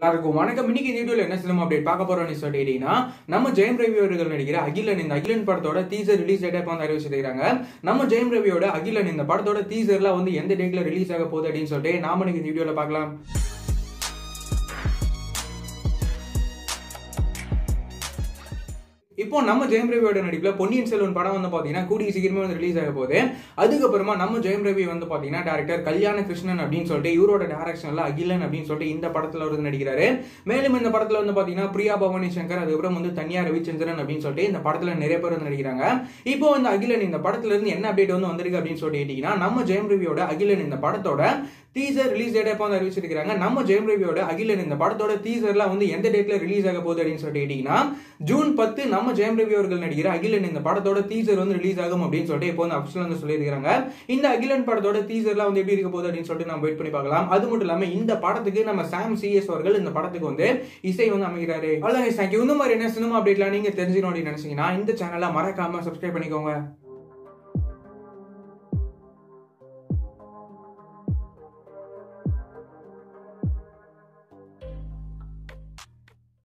எல்லாருக்கும் வணக்கம் இன்னைக்கு இந்த வீடியோல என்ன சினிமா அப்டேட் பார்க்க போறோம்னு சொல்லிட்டீங்கன்னா நம்ம ஜெயம் ரவி அவர்கள் நடிக்கிற அகிலன் இந்த அகிலன் படத்தோட டீசர் ரிலீஸ் டேட்டா இப்போ வந்து அறிவிச்சிருக்காங்க நம்ம ஜெயம் ரவியோட அகிலன் இந்த படத்தோட டீசர்லாம் வந்து எந்த டேட்ல ரிலீஸ் ஆக போகுது அப்படின்னு சொல்லிட்டு நாம இன்னைக்கு இந்த வீடியோல பார்க்கலாம் இப்போ நம்ம ஜெயம் ரவியோட நடிப்புல பொன்னியின் செல்வன் படம் வந்து பாத்தீங்கன்னா கூடிய சீக்கிரமே வந்து ரிலீஸ் ஆக போகுது அதுக்கப்புறமா நம்ம ஜெயம் ரவி வந்து பாத்தீங்கன்னா டேரக்டர் கல்யாண கிருஷ்ணன் அப்படின்னு சொல்லிட்டு இவரோட டேரக்ஷன்ல அகிலன் அப்படின்னு சொல்லிட்டு இந்த படத்துல வந்து நடிக்கிறாரு மேலும் இந்த படத்துல வந்து பாத்தீங்கன்னா பிரியா பவானி சங்கர் அதுக்கப்புறம் வந்து தனியா ரவிச்சந்திரன் அப்படின்னு சொல்லிட்டு இந்த படத்துல நிறைய பேர் வந்து நடிக்கிறாங்க இப்போ இந்த அகிலன் இந்த படத்துல இருந்து என்ன அப்டேட் வந்து வந்திருக்கு அப்படின்னு சொல்லிட்டு கேட்டீங்கன்னா நம்ம ஜெயம் ரவியோட அகிலன் இந்த படத்தோட டீசர் ரிலீஸ் டேட் எப்போ வந்து அறிவிச்சிருக்காங்க நம்ம ஜெயம் ரவியோட அகிலன் இந்த படத்தோட டீசர்லாம் வந்து எந்த டேட்ல ரிலீஸ் ஆக போகுது அப்படின்னு சொல்லிட்டு கேட்டீங்கன்னா ஜூன் பத்து நம்ம ஜெயம் ரவி அவர்கள் நடிக்கிற அகிலன் இந்த படத்தோட டீசர் வந்து ரிலீஸ் ஆகும் அப்படின்னு சொல்லிட்டு இப்போ வந்து அபிஷியல் வந்து சொல்லியிருக்காங்க இந்த அகிலன் படத்தோட டீசர்லாம் வந்து எப்படி இருக்க போகுது அப்படின்னு சொல்லிட்டு நம்ம வெயிட் பண்ணி பார்க்கலாம் அது மட்டும் இல்லாம இந்த படத்துக்கு நம்ம சாம் சிஎஸ் அவர்கள் இந்த படத்துக்கு வந்து இசை வந்து அமைக்கிறாரு அவ்வளோ தேங்க்யூ இந்த மாதிரி என்ன சினிமா அப்டேட்லாம் நீங்க தெரிஞ்சுக்கணும் அப்படின்னு நினைச்சீங்கன்னா இந்த சேனலை மறக்காம சப்ஸ்கிரைப் பண்ணிக்கோங்க